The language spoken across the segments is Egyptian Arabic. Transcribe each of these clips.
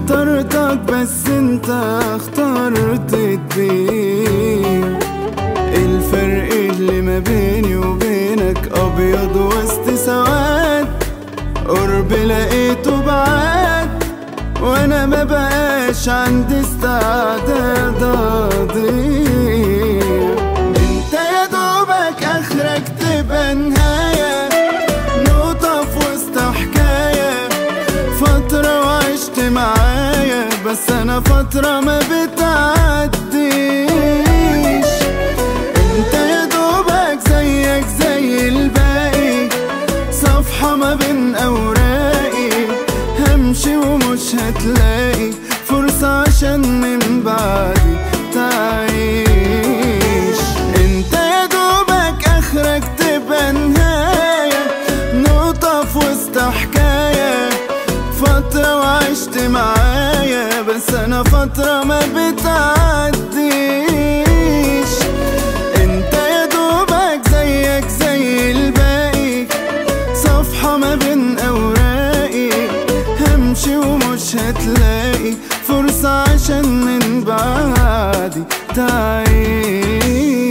اخترتك بس انت اخترت تبيع الفرق اللي ما بيني وبينك ابيض وسط سواد قرب لقيته بعاد وانا ما بقاش عندي استعداد اضيع انت يا دوبك اخرك تبقى نهايه نقطه في وسط حكايه فتره وعشت معايا بس انا فتره ما بتعديش انت يا دوبك زيك زي الباقي صفحة ما بين اوراقي همشي ومش هتلاقي فرصة عشان من بعدي تعيش انت يا دوبك اخرك تبقى نهاية نقطة في وسط حكاية فترة وعشت معايا بس انا فترة ما بتعديش انت يا دوبك زيك زي الباقي صفحة ما بين اوراقي همشي ومش هتلاقي فرصة عشان من بعدي تعيش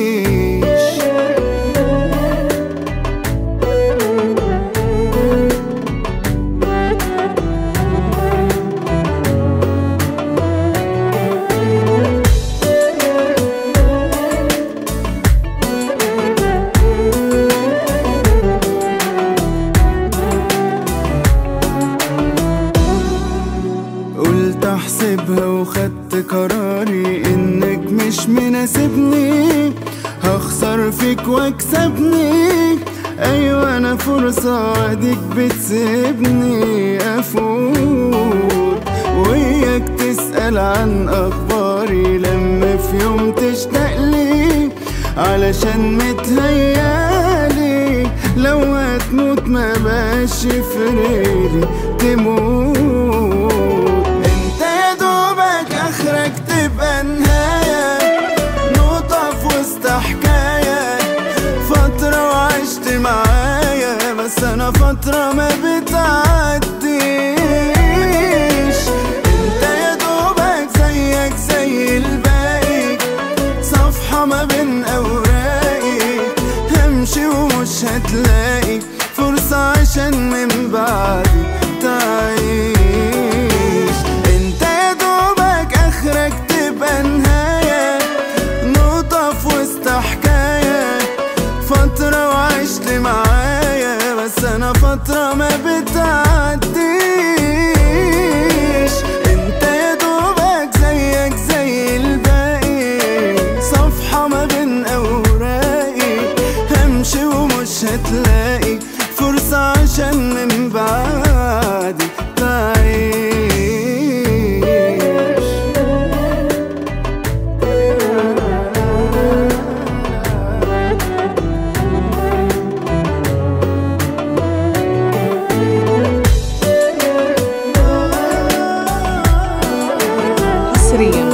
قلت احسبها وخدت قراري انك مش مناسبني هخسر فيك واكسبني ايوه انا فرصة اديك بتسيبني افوت وياك تسأل عن اخباري لما في يوم تشتاق لي علشان متهيالي لو هتموت ما بقاش يفرقلي تموت انت يا دوبك اخرك تبقى نهاية نقطة في وسط حكاية فترة وعشت معايا بس انا فترة ما بتعديش انت يا دوبك زيك زي الباقي صفحة ما بين اوراقي همشي ومش هتلاقي فرصة عشان من بعدي تعيش انت يا دوبك اخرك تبقى نهاية نقطة في وسط حكاية فترة وعشت معايا بس انا فترة ما بتعديش انت يا دوبك زيك زي الباقي صفحة ما بين اوراقي همشي ومش هتلاقي فرصة عشان من بعدي تعيش حصريا